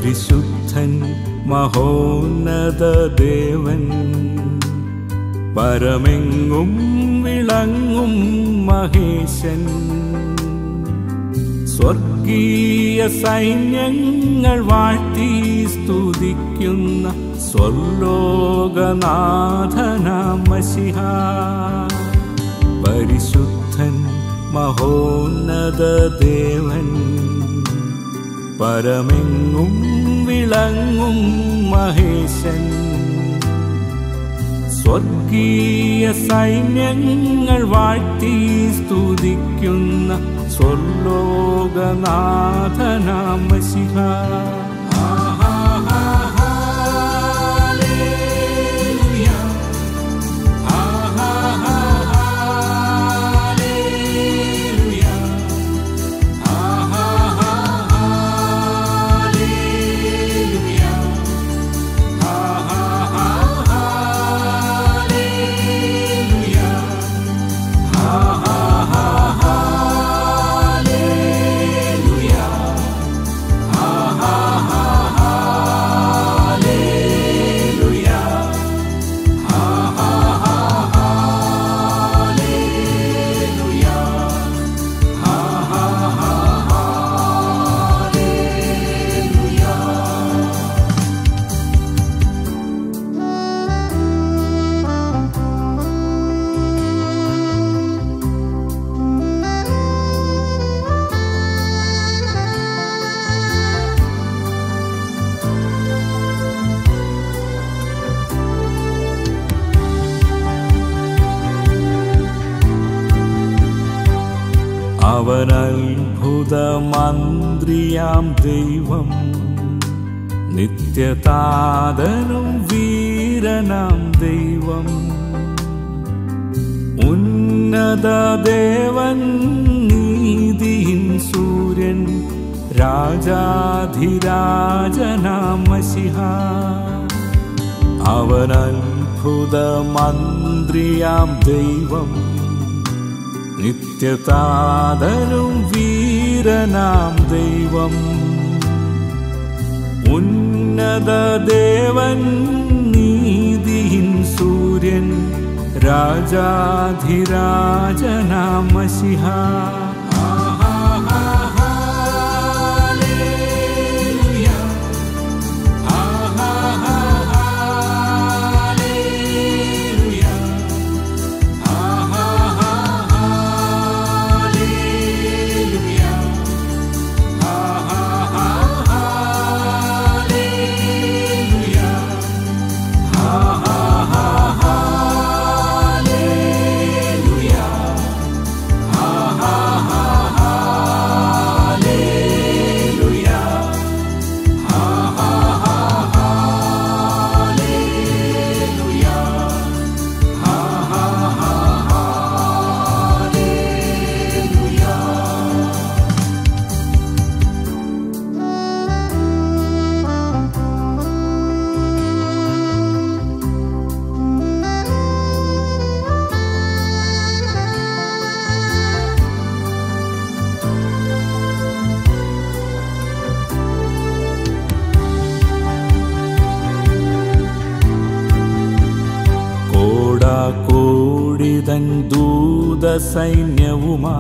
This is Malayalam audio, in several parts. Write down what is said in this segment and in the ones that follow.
പരിശുദ്ധൻ മഹോന്നത ദേവൻ പരമെങ്ങും വിളങ്ങും മഹേശൻ സ്വർഗീയ സൈന്യങ്ങൾ വാഴ്ത്തി സ്തുതിക്കുന്ന സ്വർലോകനാഥനാമശിഹ പരിശുദ്ധൻ മഹോന്നത ദേവൻ പരമെങ്ങും വിളങ്ങും മഹേശൻ സ്വർഗീയ സൈന്യങ്ങൾ വാഴ്ത്തി സ്തുതിക്കുന്ന സ്വർലോകനാഥനാമശിഹ അവൻ അത്ഭുത മന്ത്രിയാം ദൈവം നിത്യതാതനും വീരനാം ദൈവം ഉന്നത ദേവൻ നീതിയിൻ സൂര്യൻ രാജാധിരാജനാമശിഹ അവൻ അത്ഭുത മന്ത്രിയാം ദൈവം നിത്യതാതനും വീരനാം ദൈവം ഉന്നത ദേവൻ നീതിയിൻ സൂര്യൻ രാജാധിരാജനാമശിഹ കോടാകോടിതൻ ദൂത സൈന്യവുമാ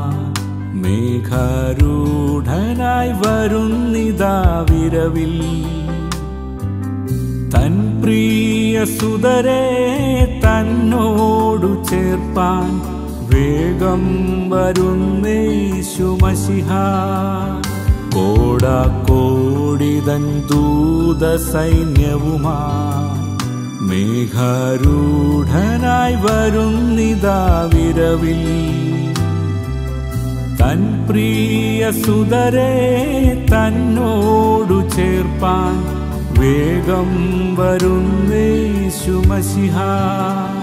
മേഘാരൂഢനായി വരുന്നിതാ വിരവിൽ തൻ പ്രിയ സുതരെ തന്നോടു ചേർപ്പാൻ വേഗം വരുന്നേശുമശിഹ കോടാകോടിതൻ ദൂത സൈന്യവുമാ മേഘാരൂഢനായി വരുന്നിതാ വിരവിൽ തൻ പ്രിയ സുതരെ തന്നോടു ചേർപ്പാൻ വേഗം വരുന്നേശുമശിഹ